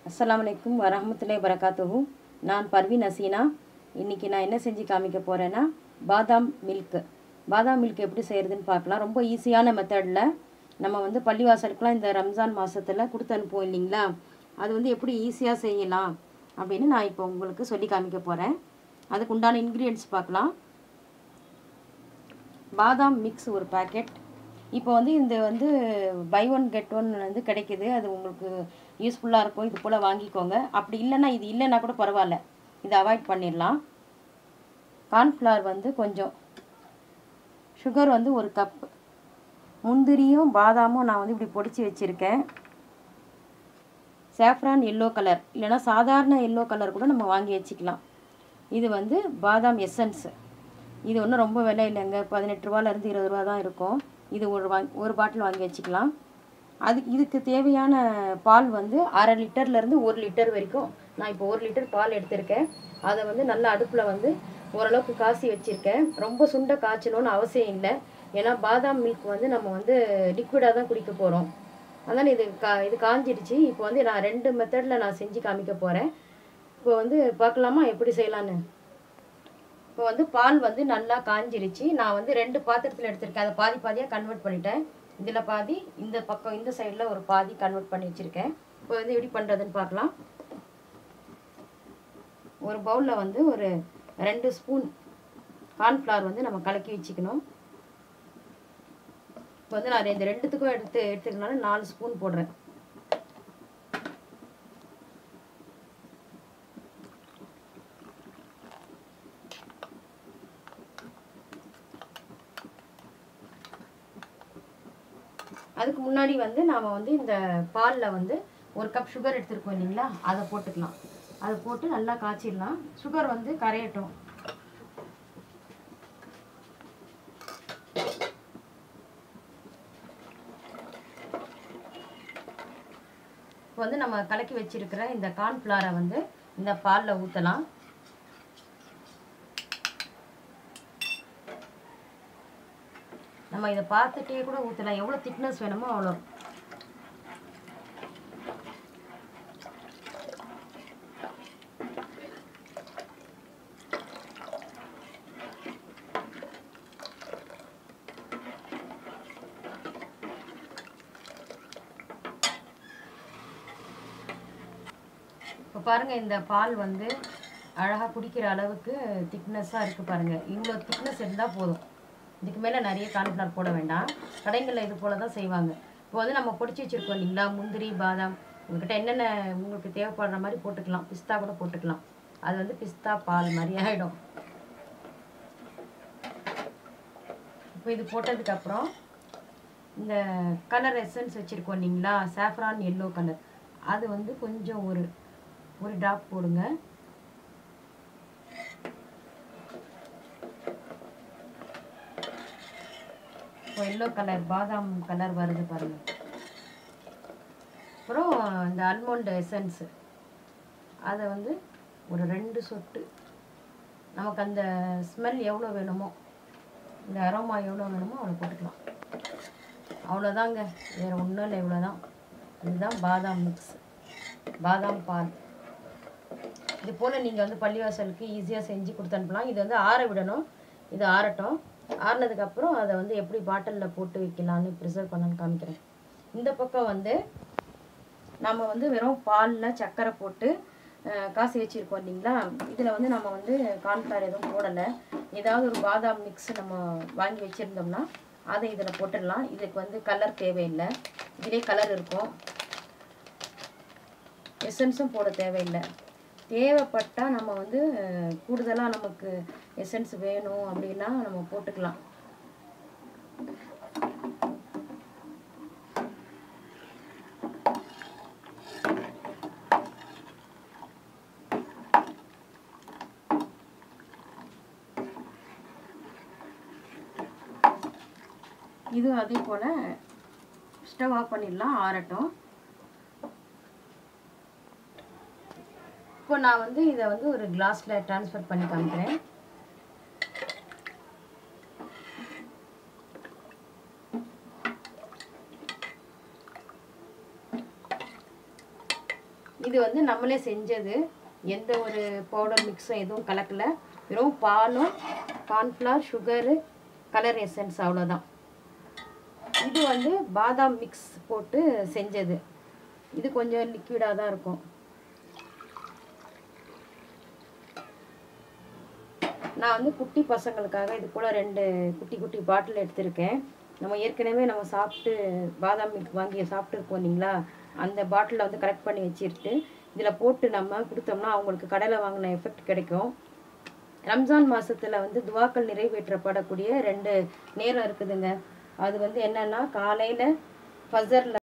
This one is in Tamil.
அஸ்ஸலாமு அலைக்கும் வரஹமத்துல்லாஹி வரகாத்துஹு நான் பர்வீன் ஹசீனா இன்றைக்கி நான் என்ன செஞ்சு காமிக்க போகிறேன்னா பாதாம் மில்க் பாதாம் மில்க் எப்படி செய்கிறதுன்னு பார்க்கலாம் ரொம்ப ஈஸியான மெத்தடில் நம்ம வந்து பள்ளிவாசலுக்குலாம் இந்த ரம்ஜான் மாதத்தில் கொடுத்து அனுப்புவோம் இல்லைங்களா அது வந்து எப்படி ஈஸியாக செய்யலாம் அப்படின்னு நான் இப்போ உங்களுக்கு சொல்லி காமிக்க போகிறேன் அதுக்கு உண்டான இன்க்ரீடியன்ட்ஸ் பார்க்கலாம் பாதாம் மிக்ஸ் ஒரு பாக்கெட் இப்போ வந்து இந்த வந்து பை ஒன் கெட் ஒன் வந்து கிடைக்குது அது உங்களுக்கு யூஸ்ஃபுல்லாக இருக்கும் இது போல் வாங்கிக்கோங்க அப்படி இல்லைன்னா இது இல்லைன்னா கூட பரவாயில்ல இதை அவாய்ட் பண்ணிடலாம் கார்ன்ஃப்ளவர் வந்து கொஞ்சம் சுகர் வந்து ஒரு கப் முந்திரியும் பாதாமும் நான் வந்து இப்படி பொடிச்சு வச்சுருக்கேன் சேஃப்ரான் எல்லோ கலர் இல்லைன்னா சாதாரண எல்லோ கலர் கூட நம்ம வாங்கி வச்சுக்கலாம் இது வந்து பாதாம் எசன்ஸு இது ஒன்றும் ரொம்ப விலை இல்லைங்க பதினெட்டு ரூபாலேருந்து இருபது ரூபா தான் இருக்கும் இது ஒரு வாங்கி ஒரு பாட்டில் வாங்கி வச்சுக்கலாம் அது இதுக்கு தேவையான பால் வந்து அரை லிட்டர்லேருந்து ஒரு லிட்டர் வரைக்கும் நான் இப்போ ஒரு லிட்டர் பால் எடுத்திருக்கேன் அதை வந்து நல்லா அடுப்பில் வந்து ஓரளவுக்கு காசி வச்சுருக்கேன் ரொம்ப சுண்ட காய்ச்சணும்னு அவசியம் இல்லை ஏன்னா பாதாம் மில்க் வந்து நம்ம வந்து லிக்விடாக தான் குடிக்க போகிறோம் அதனால் இது கா இது காஞ்சிடுச்சு இப்போ வந்து நான் ரெண்டு மெத்தடில் நான் செஞ்சு காமிக்க போகிறேன் இப்போ வந்து பார்க்கலாமா எப்படி செய்யலான்னு இப்போ வந்து பால் வந்து நல்லா காஞ்சிருச்சு நான் வந்து ரெண்டு பாத்திரத்தில் எடுத்திருக்கேன் அதை பாதி பாதியாக கன்வெர்ட் பண்ணிட்டேன் இதில் பாதி இந்த பக்கம் இந்த சைடில் ஒரு பாதி கன்வெர்ட் பண்ணி வச்சுருக்கேன் இப்போ வந்து எப்படி பண்ணுறதுன்னு பார்க்கலாம் ஒரு பவுலில் வந்து ஒரு ரெண்டு ஸ்பூன் கார்ன்ஃப்ளவர் வந்து நம்ம கலக்கி வச்சுக்கணும் இப்போ வந்து நான் இந்த ரெண்டுத்துக்கும் எடுத்து எடுத்துக்கனால நாலு ஸ்பூன் போடுறேன் அதுக்கு முன்னாடி வந்து நாம் வந்து இந்த பாலில் வந்து ஒரு கப் சுகர் எடுத்துருக்கோம் இல்லைங்களா அதை போட்டுக்கலாம் அதை போட்டு நல்லா காய்ச்சிடலாம் சுகர் வந்து கரையட்டும் இப்போ வந்து நம்ம கலக்கி வச்சிருக்கிற இந்த கார்ன்ஃப்ளாரை வந்து இந்த பாலில் ஊற்றலாம் நம்ம இதை பார்த்துட்டே கூட ஊற்றலாம் எவ்வளோ திக்னஸ் வேணுமோ அவ்வளோ இப்போ பாருங்கள் இந்த பால் வந்து அழகாக குடிக்கிற அளவுக்கு திக்னஸ்ஸாக இருக்குது பாருங்கள் இவ்வளோ திக்னஸ் இருந்தால் போதும் இதுக்கு மேலே நிறைய கார்ன்ஃப்ளவர் போட வேண்டாம் கடைகளில் இது போல் தான் செய்வாங்க இப்போ வந்து நம்ம பொடிச்சு வச்சுருக்கோம் இல்லைங்களா முந்திரி பாதாம் உங்கள்கிட்ட என்னென்ன உங்களுக்கு தேவைப்படுற மாதிரி போட்டுக்கலாம் பிஸ்தா கூட போட்டுக்கலாம் அது வந்து பிஸ்தா பால் மாதிரி ஆகிடும் இப்போ இது போட்டதுக்கப்புறம் இந்த கலர் எசன்ஸ் வச்சுருக்கோம் இல்லைங்களா சாஃப்ரான் எல்லோ கலர் அது வந்து கொஞ்சம் ஒரு ஒரு ட்ராப் போடுங்க இப்போ எல்லோ கலர் பாதாம் கலர் வருது பாருங்க அப்புறம் இந்த அல்மோண்ட் எசன்ஸு அதை வந்து ஒரு ரெண்டு சொட்டு நமக்கு அந்த ஸ்மெல் எவ்வளோ வேணுமோ இந்த அரோமா எவ்வளோ வேணுமோ அவ்வளோ போட்டுக்கலாம் அவ்வளோதாங்க வேறு ஒன்றும் இல்லை இவ்வளோதான் இதுதான் பாதாம் மிக்ஸ் பாதாம் பால் இது போல் நீங்கள் வந்து பள்ளிவாசலுக்கு ஈஸியாக செஞ்சு கொடுத்து அனுப்பலாம் இது வந்து ஆற விடணும் இது ஆறட்டும் ஆறினதுக்கப்புறம் அதை வந்து எப்படி பாட்டிலில் போட்டு வைக்கலான்னு ப்ரிசர்வ் பண்ணணும்னு காமிக்கிறேன் இந்த பக்கம் வந்து நம்ம வந்து வெறும் பாலில் சர்க்கரை போட்டு காசி வச்சுருக்கோம் இல்லைங்களா இதில் வந்து நம்ம வந்து கார்ன்ஃப்ளவர் எதுவும் போடலை ஏதாவது ஒரு பாதாம் மிக்ஸ் நம்ம வாங்கி வச்சுருந்தோம்னா அதை இதில் போட்டுடலாம் இதுக்கு வந்து கலர் தேவையில்லை இதிலே கலர் இருக்கும் எசன்ஸும் போட தேவையில்லை தேவைப்பட்டால் நம்ம வந்து கூடுதலாக நமக்கு எசன்ஸ் வேணும் அப்படின்னா நம்ம போட்டுக்கலாம் இது அதே போல் ஸ்டவ் ஆஃப் பண்ணிடலாம் ஆறட்டும் இப்போ நான் வந்து இதை வந்து ஒரு கிளாஸில் ட்ரான்ஸ்ஃபர் பண்ணி காமிக்கிறேன் இது வந்து நம்மளே செஞ்சது எந்த ஒரு பவுடர் மிக்ஸும் எதுவும் கலக்கல வெறும் பாலும் கார்ன்ஃப்ளவர் சுகரு கலர் எசன்ஸ் அவ்வளோதான் இது வந்து பாதாம் மிக்ஸ் போட்டு செஞ்சது இது கொஞ்சம் லிக்விடாக தான் இருக்கும் நான் வந்து குட்டி பசங்களுக்காக இது கூட ரெண்டு குட்டி குட்டி பாட்டில் எடுத்திருக்கேன் நம்ம ஏற்கனவே நம்ம சாப்பிட்டு பாதாம் மில்க் வாங்கி சாப்பிட்டுருப்போம் இல்லைங்களா அந்த பாட்டிலில் வந்து கரெக்ட் பண்ணி வச்சுட்டு இதில் போட்டு நம்ம கொடுத்தோம்னா அவங்களுக்கு கடையில் வாங்கின எஃபெக்ட் கிடைக்கும் ரம்ஜான் மாதத்தில் வந்து துவாக்கள் நிறைவேற்றப்படக்கூடிய ரெண்டு நேரம் இருக்குதுங்க அது வந்து என்னென்னா காலையில் ஃபஜரில்